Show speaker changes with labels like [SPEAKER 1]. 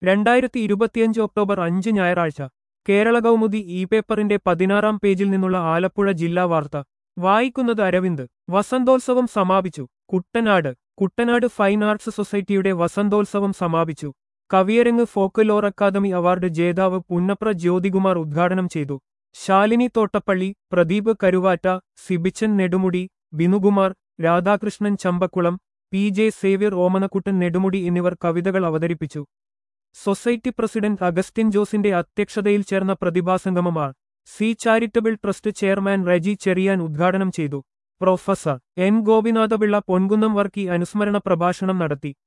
[SPEAKER 1] രണ്ടായിരത്തി ഇരുപത്തിയഞ്ച് ഒക്ടോബർ അഞ്ച് ഞായറാഴ്ച കേരള കൗമുദി ഇ പേപ്പറിന്റെ പതിനാറാം പേജിൽ നിന്നുള്ള ആലപ്പുഴ ജില്ലാ വാർത്ത വായിക്കുന്നത് അരവിന്ദ് വസന്തോത്സവം സമാപിച്ചു കുട്ടനാട് കുട്ടനാട് ഫൈൻ ആർട്സ് സൊസൈറ്റിയുടെ വസന്തോത്സവം സമാപിച്ചു കവിയരങ്ങ് ഫോക്കലോർ അക്കാദമി അവാർഡ് ജേതാവ് പുന്നപ്ര ജ്യോതികുമാർ ഉദ്ഘാടനം ചെയ്തു Shalini Thottappally Pradeep Karuvatta Sibichan Nedumudi Binukumar Radhakrishnan Champakkulam P J Xavier Omanakuttan Nedumudi എന്നിവർ കവിതകൾ അവതരിപ്പിച്ചു സൊസൈറ്റി പ്രസിഡന്റ് അഗസ്റ്റിൻ ജോസിന്റെ അധ്യക്ഷതയിൽ ചേർന്ന പ്രതിഭാസംഗമം R C charitable trust chairman Reji Cheriyan ഉദ്ഘാടനം ചെയ്തു പ്രൊഫസർ എൻ ഗോപിനാഥപിള്ള പൊൻകുന്നം വർക്കി അനുസ്മരണ പ്രഭാഷണം നടത്തി